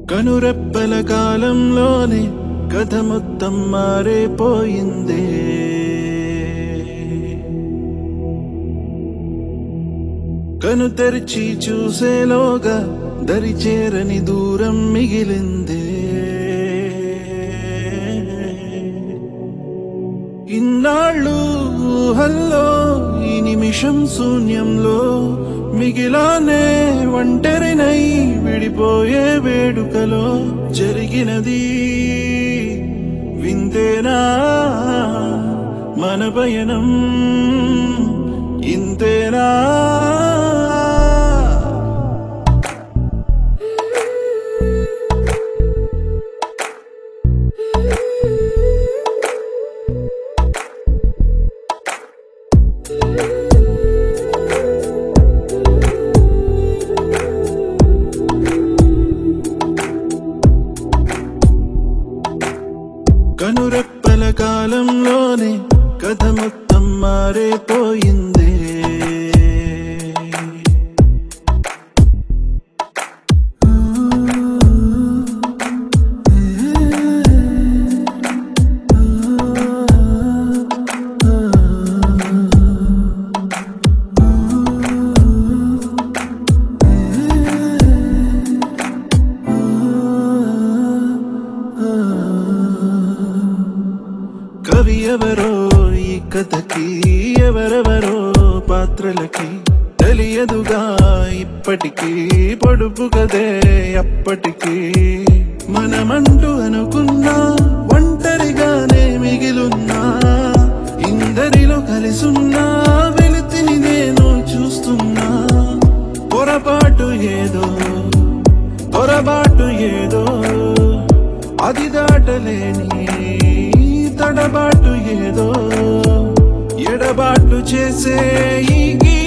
కనురెప్పల కాలంలోనే కథ మొత్తం మారిపోయిందే కను తెరిచి చూసేలోగా దరి చేరని దూరం మిగిలిందే ఇన్నాళ్ళు ఊహల్లో ఈ నిమిషం శూన్యంలో మిగిలానే ఒంటరినై విడిపోయే వేడుకలో జరిగినది వింతేనా మన పయనం ఇంతేనా కనురెప్పల కాలంలోనే కథ మొత్తం మారిపోయిందే కవి ఎవరో ఈ కథకి ఎవరెవరో పాత్రలకి తెలియదుగా ఇప్పటికీ పొడుపు కదే అప్పటికి మనమంటూ అనుకున్నా ఒంటరిగానే మిగిలున్నా ఇందరిలో కలిసున్నా వెలితిని నేను చూస్తున్నా పొరపాటు ఏదో పొరపాటు ఏదో అది దాటలేని తడబాటు ఏదో ఎడబాటు చేసే ఈ